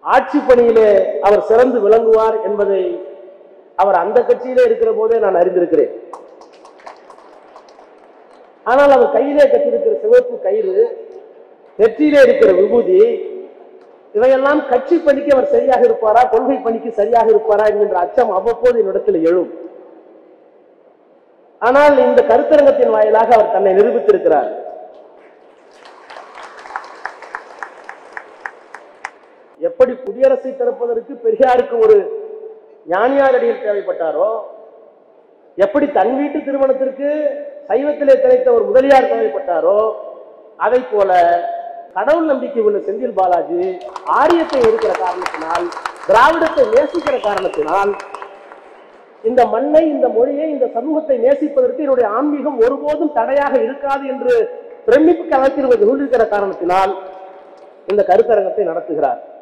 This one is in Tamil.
ஆட்சி பணியிலே அவர் சிறந்து விளங்குவார் என்பதை அவர் அந்த கட்சியிலே இருக்கிற போதே நான் அறிந்திருக்கிறேன் ஆனால் அவர் கையிலே கட்டியிருக்கிற சிவப்பு கயிறு நெற்றியிலே இருக்கிற விபூதி இவையெல்லாம் கட்சி பணிக்கு அவர் சரியாக இருப்பாரா கொள்கை பணிக்கு சரியாக இருப்பாரா என்கின்ற அச்சம் அவ்வப்போது என்னிடத்தில் எழும் ஆனால் இந்த கருத்தரங்கத்தின் வாயிலாக அவர் தன்னை நிரூபித்திருக்கிறார் எப்படி குடியரசை திறப்பதற்கு பெரியாருக்கு ஒரு ஞானியாரடியில் தேவைப்பட்டாரோ எப்படி தன் வீட்டு திருமணத்திற்கு சைவத்திலே திளைத்த ஒரு முதலியார் தேவைப்பட்டாரோ அதை போல கடவுள் நம்பிக்கை உள்ள செந்தில் பாலாஜி ஆரியத்தை இருக்கிற காரணத்தினால் திராவிடத்தை நேசிக்கிற காரணத்தினால் இந்த மண்ணை இந்த மொழியை இந்த சமூகத்தை நேசிப்பதற்கு என்னுடைய ஆன்மீகம் ஒருபோதும் தடையாக இருக்காது என்று பிரமிப்பு கலத்தில் சொல்லியிருக்கிற காரணத்தினால் இந்த கருத்தரங்கத்தை நடத்துகிறார்